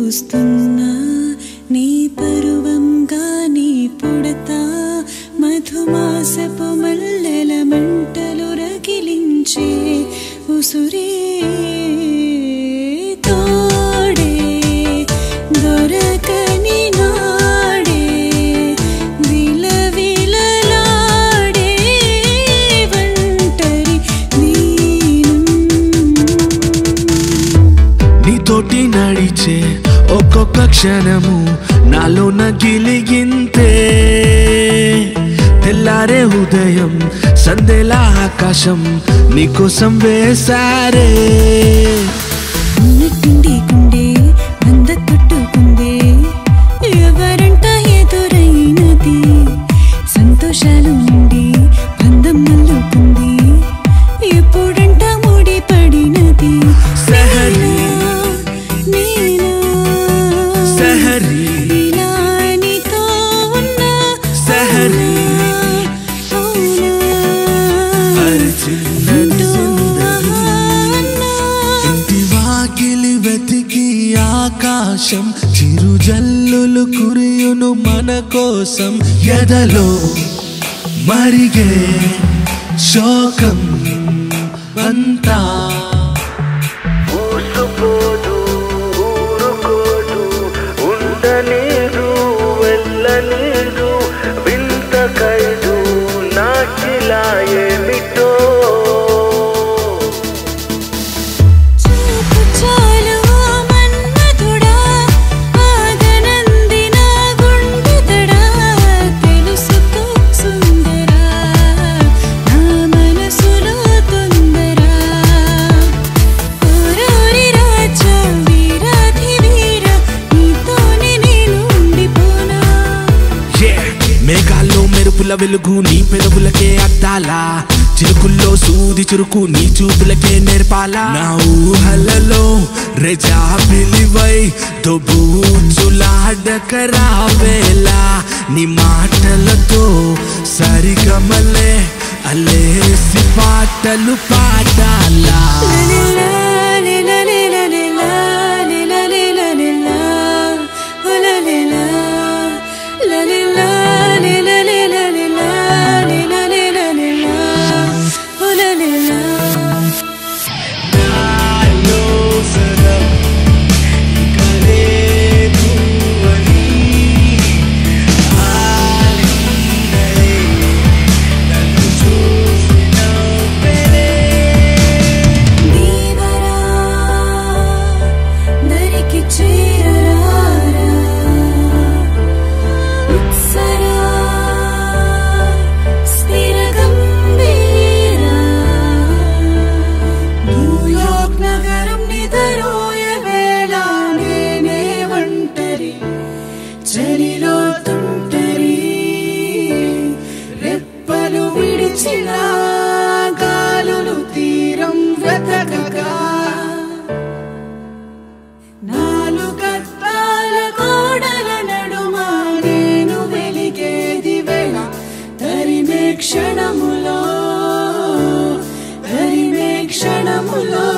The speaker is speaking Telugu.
చూస్తున్నా నీ పరువంగా నీ పుడతా మధుమాసపు మల్లెల మంటలు రగిలించే ఉసురే తోడే దొరకని నాడే విలవిలలాడే ఒంటరి దీనం నీతోటి నడిచే ఒక్కొక్క క్షణము నాలో నగిలిగింతే తెల్లారే ఉదయం సందేలా ఆకాశం నీకోసం వేసారే ఉన్నట్టుండి గుండె బంద కొట్టుకుందే ఎవరంట ఎదురైనది సంతోషాలు నుండి బంధం మల్లుకుంది ఎప్పుడంట ముడి పడినది సహరీ. నేనా సహరీ. ఇలా నీతో ఉన్నా సహరీ. అవునా అరే చిన్న సుందరి. ఇంటి వాకిలి వెతికి ఆకాశం చిరు జల్లులు కురియును మన కోసం ఎదలో మరిగే శోకం అంతా ఊసుకోదు ఊరుకోదు ఉండనీరు వెళ్ళనీరు వింత ఖైదు నాకిలా ఏమిటో చూపు చాలు ఓ మన్మధుడా ఆగనంది నా గుండెదడా తెలుసుకో సుందరా నా మనసులో తొందరా ఓరోరి రాజా వీరాధి వీర నీతోనే నేను ఉండిపోనా Yeah. మేఘాల్లో మెరుపుల వెలుగు నీ పెదవులకే అద్దాలా చిరుకుల్లో సూది చురుకు నీ చూపులకే నేర్పాలా నా ఊహలలో రెజా పిలివై దొబూచులాడకరావేలా నీ మాటలతో సరిగమలే అలేసి పాటలు పాడాలా దీవరా దరికి చేరరారా ఉత్సరా స్థిర గంభీరా న్యూయార్క్ నగరం నిదరోయ వేళ నేనే ఒంటరి చలిలో తుంటరి రెప్పలు విడిచిన గాలులు తీరం వెతకగా నాలుగద్దాల గోడల నడుమ నేను వెలిగేది వేళ తరిమే క్షణములో తరిమే క్షణములో